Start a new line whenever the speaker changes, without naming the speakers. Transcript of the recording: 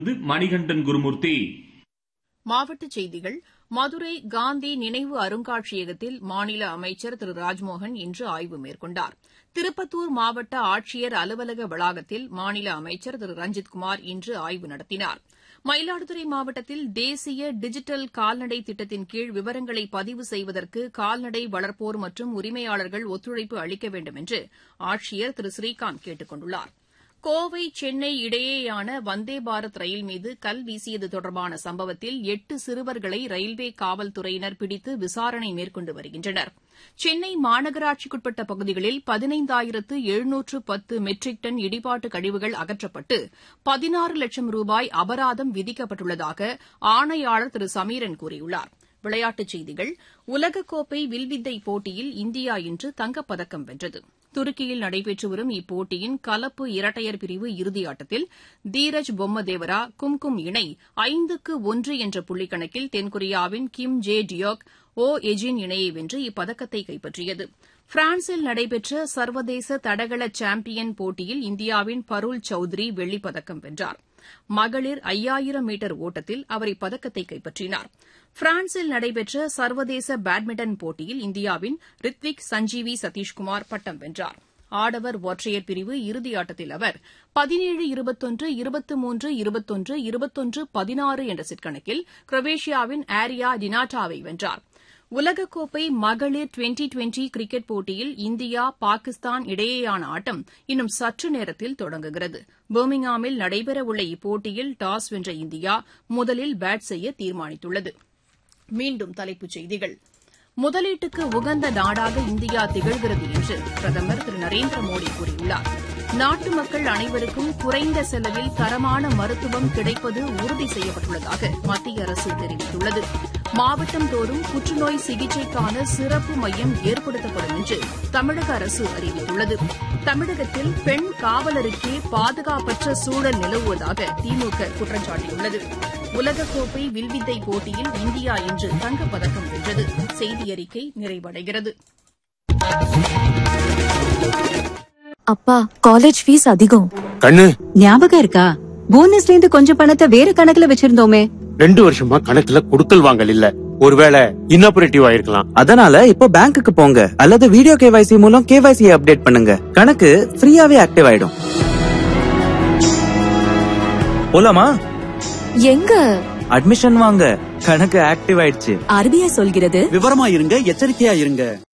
இது மணிகண்டன் குருமூர்த்தி
மாவட்டச் செய்திகள் மதுரை காந்தி நினைவு அருங்காட்சியகத்தில் மாநில அமைச்சர் திரு ராஜ்மோகன் இன்று ஆய்வு மேற்கொண்டார் திருப்பத்தூர் மாவட்ட ஆட்சியர் அலுவலக வளாகத்தில் மாநில அமைச்சர் திரு ரஞ்சித்குமார் இன்று ஆய்வு நடத்தினார் மயிலாடுதுறை மாவட்டத்தில் தேசிய டிஜிட்டல் கால்நடை திட்டத்தின் கீழ் விவரங்களை பதிவு செய்வதற்கு கால்நடை வளர்ப்போர் மற்றும் உரிமையாளர்கள் ஒத்துழைப்பு அளிக்க வேண்டும் என்று ஆட்சியர் திரு ஸ்ரீகாந்த் கேட்டுக் கொண்டுள்ளார் கோவை சென்னை இடையேயான வந்தே பாரத் ரயில் மீது கல் வீசியது தொடர்பான சம்பவத்தில் எட்டு சிறுவர்களை ரயில்வே காவல்துறையினர் பிடித்து விசாரணை மேற்கொண்டு வருகின்றனர் சென்னை மாநகராட்சிக்குட்பட்ட பகுதிகளில் பதினைந்தாயிரத்து எழுநூற்று பத்து மெட்ரிக் டன் இடிபாட்டு கழிவுகள் அகற்றப்பட்டு பதினாறு லட்சம் ரூபாய் அபராதம் விதிக்கப்பட்டுள்ளதாக ஆணையாளர் திரு சமீரன் கூறியுள்ளார் விளையாட்டுச் செய்திகள் உலகக்கோப்பை வில்வித்தை போட்டியில் இந்தியா இன்று தங்கப்பதக்கம் வென்றது துருக்கியில் நடைபெற்று வரும் இப்போட்டியின் கலப்பு இரட்டையர் பிரிவு இறுதியாட்டத்தில் தீரஜ் பொம்மதேவரா கும்கும் இணை ஐந்துக்கு ஒன்று என்ற புள்ளிக்கணக்கில் தென்கொரியாவின் கிம் ஜே டியோக் ஓ எஜின் இணையை வென்று இப்பதக்கத்தை கைப்பற்றியது பிரான்சில் நடைபெற்ற சர்வதேச தடகள சாம்பியன் போட்டியில் இந்தியாவின் பருள் சௌத்ரி வெள்ளிப்பதக்கம் வென்றார் மகளிர் ஐயாயிரம் மீட்டர் ஓட்டத்தில் அவர் இப்பதக்கத்தை கைப்பற்றினார் பிரான்சில் நடைபெற்ற சர்வதேச பேட்மிண்டன் போட்டியில் இந்தியாவின் ரித்விக் சஞ்சீவி சதீஷ்குமார் பட்டம் வென்றார் ஆடவர் ஒற்றையர் பிரிவு இறுதியாட்டத்தில் அவர் பதினேழு இருபத்தொன்று இருபத்து மூன்று இருபத்தொன்று இருபத்தொன்று பதினாறு என்ற செட் கணக்கில் குரோவேஷியாவின் ஆரியா டினாட்டாவை வென்றார் உலகக்கோப்பை மகளிர் டுவெண்டி டுவெண்டி கிரிக்கெட் போட்டியில் இந்தியா பாகிஸ்தான் இடையேயான ஆட்டம் இன்னும் சற்று நேரத்தில் தொடங்குகிறது பர்மிங்ஹாமில் நடைபெறவுள்ள இப்போட்டியில் டாஸ் வென்ற இந்தியா முதலில் பேட் செய்ய தீர்மானித்துள்ளது மீண்டும் தலைப்புச் செய்திகள் முதலீட்டுக்கு உகந்த நாடாக இந்தியா திகழ்கிறது என்று பிரதமர் திரு நரேந்திர மோடி கூறியுள்ளார் நாட்டு மக்கள் அனைவருக்கும் குறைந்த செலவில் தரமான மருத்துவம் கிடைப்பது உறுதி செய்யப்பட்டுள்ளதாக மத்திய அரசு தெரிவித்துள்ளது மாவட்டம் தோறும் புற்றுநோய் சிகிச்சைக்கான சிறப்பு மையம் ஏற்படுத்தப்படும் என்று தமிழக அரசு அறிவித்துள்ளது தமிழகத்தில் பெண் காவலருக்கே பாதுகாப்பற்ற சூழல் நிலவுவதாக திமுக குற்றம் சாட்டியுள்ளது உலகக்கோப்பை வில்வித்தை போட்டியில் இந்தியா இன்று தங்கப்பதக்கம் வென்றது செய்தியறிக்கை நிறைவடைகிறது
அப்பா காலேஜ் ஃபீஸ் அதிகம்
கண்ணு
ஞாபகம் இருக்கா போனஸ்ல இருந்து கொஞ்சம் பணத்தை வேற கணக்குல வச்சிருந்தோமே
ரெண்டு வருஷமா கணக்குல கொடுக்கல் வாங்கல் இல்ல ஒருவேளை இன்னாபரேட்டிவ் ஆயிருக்கலாம்
அதனால இப்போ பேங்க்குக்கு போங்க அல்லது வீடியோ கேவைசி மூலம் கேவைசி அப்டேட் பண்ணுங்க கணக்கு ஃப்ரீயாவே ஆக்டிவ் ஆயிடும் போலாமா
எங்க
அட்மிஷன் வாங்க கணக்கு ஆக்டிவ் ஆயிடுச்சு
ஆர்பிஐ சொல்கிறது
விவரமா இருங்க எச்சரிக்கையா இருங்க